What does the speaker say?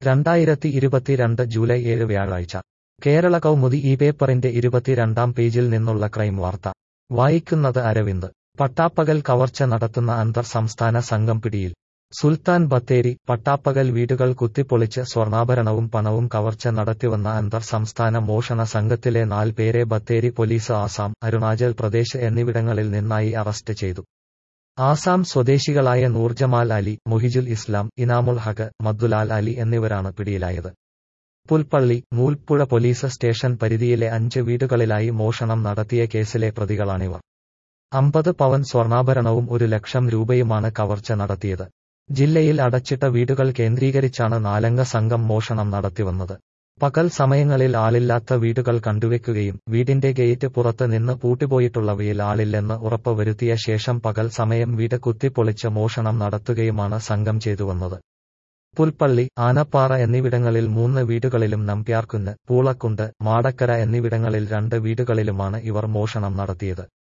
രണ്ടായിരത്തി ഇരുപത്തിരണ്ട് ജൂലൈ ഏഴ് വ്യാഴാഴ്ച കേരള കൗമുദി ഈ പേപ്പറിന്റെ ഇരുപത്തിരണ്ടാം പേജിൽ നിന്നുള്ള ക്രൈം വാർത്ത വായിക്കുന്നത് അരവിന്ദ് പട്ടാപ്പകൽ കവർച്ച നടത്തുന്ന അന്തർ സംസ്ഥാന സംഘം പിടിയിൽ സുൽത്താൻ ബത്തേരി പട്ടാപ്പകൽ വീടുകൾ കുത്തിപ്പൊളിച്ച് സ്വർണ്ണാഭരണവും പണവും കവർച്ച നടത്തിവന്ന അന്തർ സംസ്ഥാന മോഷണ സംഘത്തിലെ നാൽപേരെ ബത്തേരി പോലീസ് ആസാം അരുണാചൽ പ്രദേശ് എന്നിവിടങ്ങളിൽ നിന്നായി അറസ്റ്റ് ചെയ്തു ആസാം സ്വദേശികളായ നൂർജമാൽ അലി മുഹിജുൽ ഇസ്ലാം ഇനാമുൽ ഹഖ് മദ്ദുലാൽ അലി എന്നിവരാണ് പിടിയിലായത് പുൽപ്പള്ളി നൂൽപ്പുഴ പോലീസ് സ്റ്റേഷൻ പരിധിയിലെ അഞ്ച് വീടുകളിലായി മോഷണം നടത്തിയ കേസിലെ പ്രതികളാണിവർ അമ്പത് പവൻ സ്വർണ്ണാഭരണവും ഒരു ലക്ഷം രൂപയുമാണ് കവർച്ച നടത്തിയത് ജില്ലയിൽ അടച്ചിട്ട വീടുകൾ കേന്ദ്രീകരിച്ചാണ് നാലംഗ സംഘം മോഷണം നടത്തിവന്നത് പകൽ സമയങ്ങളിൽ ആളില്ലാത്ത വീടുകൾ കണ്ടുവെക്കുകയും വീടിന്റെ ഗേറ്റ് പുറത്ത് നിന്ന് പൂട്ടിപ്പോയിട്ടുള്ളവയിൽ ആളില്ലെന്ന് ഉറപ്പ് വരുത്തിയ ശേഷം പകൽ സമയം വീട് കുത്തിപ്പൊളിച്ച് മോഷണം നടത്തുകയുമാണ് സംഘം ചെയ്തുവന്നത് പുൽപ്പള്ളി ആനപ്പാറ എന്നിവിടങ്ങളിൽ മൂന്ന് വീടുകളിലും നമ്പ്യാർക്കുന്ന് പൂളക്കുണ്ട് മാടക്കര എന്നിവിടങ്ങളിൽ രണ്ട് വീടുകളിലുമാണ് ഇവർ മോഷണം നടത്തിയത്